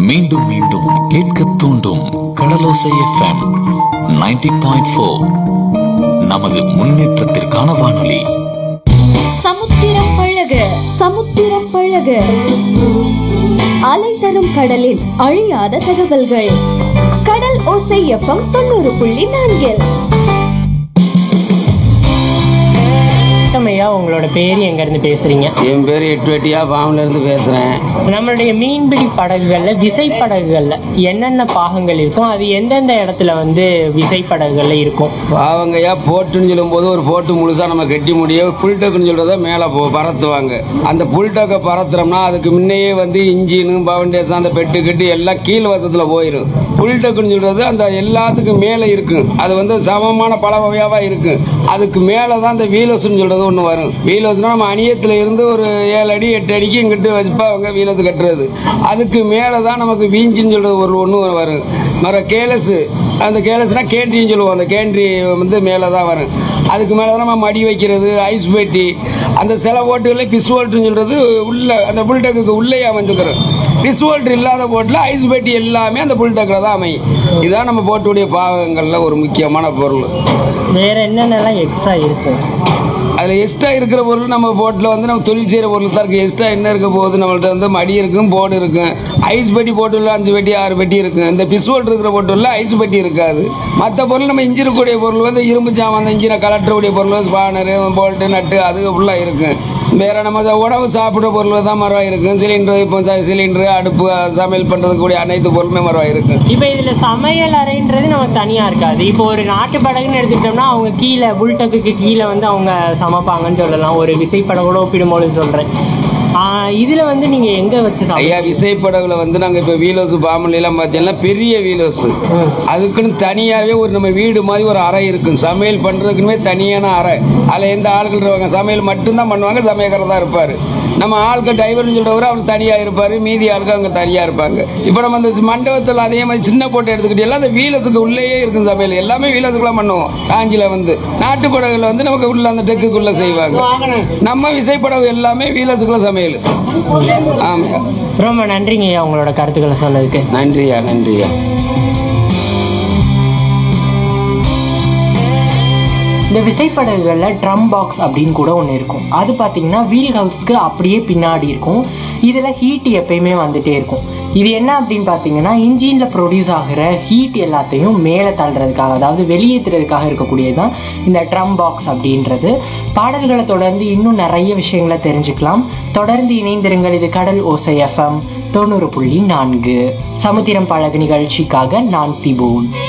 மீண்டும் மீண்டும் கேட்க தூண்டும் கடலோசை எஃப்எம் 90.4 பாயிண்ட் நமது முன்னேற்றத்திற்கான வானொலி சமுத்திரம் பழக சமுத்திரம் பழக அலை தரும் கடலில் அழியாத தகவல்கள் கடல் ஓசை எஃப்எம் தொண்ணூறு புள்ளி நான்கில் ஐயா உங்களோட பேர் எங்க இருந்து பேசுறீங்க என் பேர் எட்டுவெட்டியா ஃபார்ம்ல இருந்து பேசுறேன் நம்மளுடைய மீன்பிடி படகுகள்ல விசை படகுகள்ல என்னென்ன பாகங்கள் இருக்கும் அது எந்தெந்த இடத்துல வந்து விசை படகுகள்ல இருக்கும் பாவங்கையா போட்டுன்னு சொல்லும்போது ஒரு போட்டு முழுசா நம்ம கட்டி முடிய புல் டக்குன்னு சொல்றத மேலே போ பறத்துவாங்க அந்த புல் டக்கை பறத்துறோம்னா அதுக்கு முன்னையே வந்து இன்ஜினு பவுண்டேஷன் அந்த பெட்டு கட்டி எல்லாம் கீழ் வசத்தில் போயிடும் புல் டக்குன்னு சொல்றது அந்த எல்லாத்துக்கும் மேலே இருக்கும் அது வந்து சமமான பல வகையாவா இருக்கு அதுக்கு மேலே தான் அந்த வீலோஸ்னு சொல்றது ஒன்று வரும் வீலோஸ்னா நம்ம அணியத்தில் இருந்து ஒரு ஏழு அடி எட்டு அடிக்கு இங்கிட்டு வச்சுப்பாங்க வீலோஸ் கட்டுறது அதுக்கு மேலே தான் நமக்கு வீஞ்சின்னு சொல்றது ஒரு ஒன்று வரும் மர கேலஸு அந்த கேலஸ்னா கேண்ட்ரின்னு சொல்லுவோம் அந்த கேண்ட்ரி வந்து மேலே தான் வரும் அதுக்கு மேலே தான் நம்ம மடி வைக்கிறது ஐஸ் பெட்டி அந்த சில ஓட்டுகளில் பிஸ்வோல்ட்டுன்னு சொல்கிறது உள்ள அந்த புல்டக்குக்கு உள்ளேயே அமைஞ்சுக்கிறோம் பிஸ்வோல்ட் இல்லாத போட்டில் ஐஸ் பெட்டி எல்லாமே அந்த புல்டக்கில் தான் அமையும் இதுதான் நம்ம போட்டுடைய பாகங்களில் ஒரு முக்கியமான பொருள் வேற என்னென்னலாம் எக்ஸ்ட்ரா இருக்கும் அதில் எக்ஸ்ட்ரா இருக்கிற பொருள் நம்ம போட்டில் வந்து நம்ம தொழில் செய்கிற பொருள் தான் இருக்குது எக்ஸ்ட்ரா என்ன இருக்க போகுது நம்மள்ட்ட வந்து மடி இருக்கும் போர்டு இருக்கும் ஐஸ் பெட்டி போட்டுள்ள அஞ்சு பெட்டி ஆறு பெட்டி இருக்கும் இந்த பிஸ்வோல்ட் இருக்கிற போட்டுள்ள ஐஸ் பெட்டி இருக்காது மற்ற பொருள் நம்ம இன்ஜின் இருக்கக்கூடிய பொருள் வந்து இரும்பு ஜாமான் அந்த இன்ஜினை கலட்டக்கூடிய பொருள் ஸ்பானரு போல்ட்டு நட்டு அது ஃபுல்லாக இருக்கும் வேற நம்ம இந்த உணவு சாப்பிட்ற பொருள் தான் மரவா இருக்கும் சிலிண்டர் இப்போ சிலிண்டர் அடுப்பு சமையல் பண்ணுறதுக்கு கூடிய அனைத்து பொருளுமே மரவா இருக்கும் இப்போ இதுல சமையல் அறைன்றது நமக்கு தனியா இருக்காது இப்போ ஒரு நாட்டு படகுன்னு எடுத்துக்கிட்டோம்னா அவங்க கீழே புல்டக்குக்கு கீழே வந்து அவங்க சமைப்பாங்கன்னு சொல்லலாம் ஒரு விசைப்படகோட ஒப்பிடும்போது சொல்றேன் ஆஹ் இதுல வந்து நீங்க எங்க வச்சு ஐயா சமைப்பீங்க? விசைப்படகுல வந்து நாங்கள் இப்போ வீலோஸ் பாமலாம் பார்த்தீங்கன்னா பெரிய வீலோஸ் அதுக்குன்னு தனியாகவே ஒரு நம்ம வீடு மாதிரி ஒரு அறை இருக்கும் சமையல் பண்ணுறதுக்குமே தனியான அறை அதில் எந்த ஆட்கள் இருப்பாங்க சமையல் மட்டும்தான் பண்ணுவாங்க சமையக்காரர் தான் இருப்பார் நம்ம ஆட்கள் டிரைவர்னு சொல்கிறவர் அவர் தனியாக இருப்பார் மீதி ஆட்கள் அவங்க தனியாக இருப்பாங்க இப்போ நம்ம அந்த மண்டபத்தில் அதே மாதிரி சின்ன போட்டோ எடுத்துக்கிட்டே அந்த வீலஸுக்கு உள்ளேயே இருக்கும் சமையல் எல்லாமே வீலஸுக்குலாம் பண்ணுவோம் காஞ்சியில் வந்து நாட்டு படகுல வந்து நமக்கு உள்ள அந்த டெக்குக்குள்ளே செய்வாங்க நம்ம விசைப்படகு எல்லாமே வீலஸுக்குள்ள சமையல் ஆமாம் ரொம்ப நன்றிங்க ஐயா உங்களோட கருத்துக்களை சொன்னதுக்கு நன்றியா நன்றியா இந்த விசைப்படகுகளில் ட்ரம் பாக்ஸ் அப்படின்னு கூட ஒன்று இருக்கும் அது பார்த்தீங்கன்னா வீல் ஹவுஸ்க்கு அப்படியே பின்னாடி இருக்கும் இதில் ஹீட் எப்பயுமே வந்துட்டே இருக்கும் இது என்ன அப்படின்னு பார்த்தீங்கன்னா இன்ஜினில் ப்ரொடியூஸ் ஆகிற ஹீட் எல்லாத்தையும் மேலே தள்ளுறதுக்காக அதாவது வெளியேற்றுறதுக்காக இருக்கக்கூடியது தான் இந்த ட்ரம் பாக்ஸ் அப்படின்றது பாடல்களை தொடர்ந்து இன்னும் நிறைய விஷயங்களை தெரிஞ்சுக்கலாம் தொடர்ந்து இணைந்திருங்கள் இது கடல் ஓசை எஃப்எம் தொண்ணூறு புள்ளி நான்கு சமுத்திரம் பழகு நிகழ்ச்சிக்காக நான் திபோன்